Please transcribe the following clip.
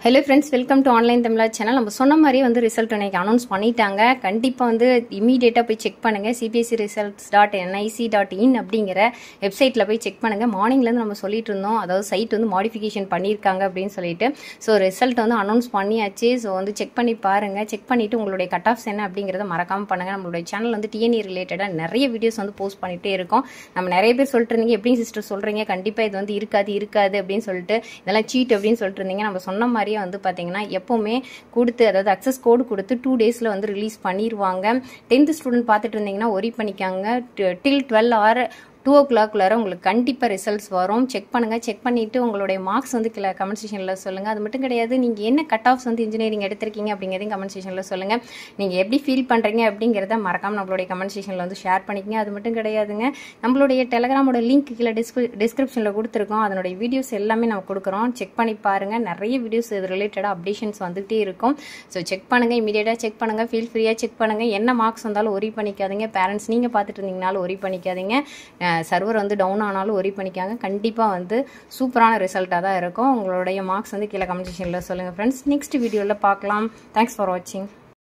hello friends welcome to online Tamizha channel நம்ம சொன்ன மாதிரியே வந்து ரிசல்ட் இன்னைக்கு அனௌன்ஸ் பண்ணிட்டாங்க கண்டிப்பாக வந்து இமீடியட்டாக போய் செக் பண்ணுங்கள் CBSE results dot NIC dot in அப்படிங்கிற வெப்சைட்டில் போய் செக் பண்ணுங்கள் மார்னிங்லேருந்து நம்ம சொல்லிட்டு இருந்தோம் அதாவது சைட் வந்து மாடிஃபிகேஷன் பண்ணியிருக்காங்க அப்படின்னு சொல்லிட்டு ஸோ ரிசல்ட் வந்து அனௌன்ஸ் பண்ணியாச்சு ஸோ வந்து செக் பண்ணி பாருங்கள் செக் பண்ணிவிட்டு உங்களுடைய கட் ஆஃப்ஸ் என்ன அப்படிங்கிறத மறக்காமல் பண்ணுங்கள் நம்மளுடைய சேனல் வந்து டிஎன்இ ரிலேட்டடாக நிறைய வீடியோஸ் வந்து போஸ்ட் பண்ணிகிட்டே இருக்கோம் நம்ம நிறைய பேர் சொல்லிட்டு இருந்தீங்க எப்படி சிஸ்டர் சொல்கிறீங்க கண்டிப்பாக இது வந்து இருக்காது இருக்காது அப்படின்னு சொல்லிட்டு இதெல்லாம் சீட் அப்படின்னு சொல்லிட்டு இருந்தீங்க நம்ம சொன்ன மாதிரியே வந்து பார்த்தீங்கன்னா எப்போவுமே கொடுத்து அதாவது அக்சஸ் கோடு கொடுத்து டூ டேஸில் வந்து ரிலீஸ் பண்ணிடுவாங்க டென்த் ஸ்டூடெண்ட் பார்த்துட்டு இருந்தீங்கன்னா ஒரி பண்ணிக்காங்க டில் டுவெல் ஆர் டூ ஓ கிளாக்குள்ளார உங்களுக்கு கண்டிப்பாக ரிசல்ட்ஸ் வரும் செக் பண்ணுங்கள் செக் பண்ணிவிட்டு உங்களுடைய மார்க்ஸ் வந்து கீழே கமெண்ட் செஷனில் சொல்லுங்கள் அது மட்டும் கிடையாது நீங்கள் என்ன கட் ஆஃப்ஸ் வந்து இன்ஜினியரிங் எடுத்திருக்கீங்க அப்படிங்கிறதையும் கமெண்ட் செஷனில் சொல்லுங்கள் நீங்கள் எப்படி ஃபீல் பண்ணுறீங்க அப்படிங்கிறத மறக்காமல் நம்மளுடைய கமெண்ட் செஷனில் வந்து ஷேர் பண்ணிக்கங்க அது மட்டும் கிடையாதுங்க நம்மளுடைய டெலகிராமோட லிங்க் கீழே டிஸ்கிரி டிஸ்கிரிப்ஷனில் கொடுத்துருக்கோம் அதனுடைய வீடியோஸ் எல்லாமே நம்ம கொடுக்குறோம் செக் பண்ணி பாருங்கள் நிறைய வீடியோஸ் இது ரிலேட்டடாக அப்டேஷன்ஸ் வந்துகிட்டே இருக்கும் ஸோ செக் பண்ணுங்கள் இமீடியட்டாக செக் பண்ணுங்கள் ஃபீல் ஃப்ரீயாக செக் பண்ணுங்கள் என்ன மார்க்ஸ் வந்தாலும் ஒரி பண்ணிக்காதீங்க பேரண்ட்ஸ் நீங்கள் பார்த்துட்டு இருந்தீங்கனாலும் ஒரி பண்ணிக்காதீங்க சர்வர் வந்து டவுன் ஆனாலும் ஒரி பண்ணிக்காங்க கண்டிப்பாக வந்து சூப்பரான ரிசல்ட்டாக தான் இருக்கும் உங்களுடைய மார்க்ஸ் வந்து கீழே கமெண்ட் செக்ஷனில் சொல்லுங்கள் ஃப்ரெண்ட்ஸ் நெக்ஸ்ட் வீடியோவில் பார்க்கலாம் தேங்க்ஸ் ஃபார் வாட்சிங்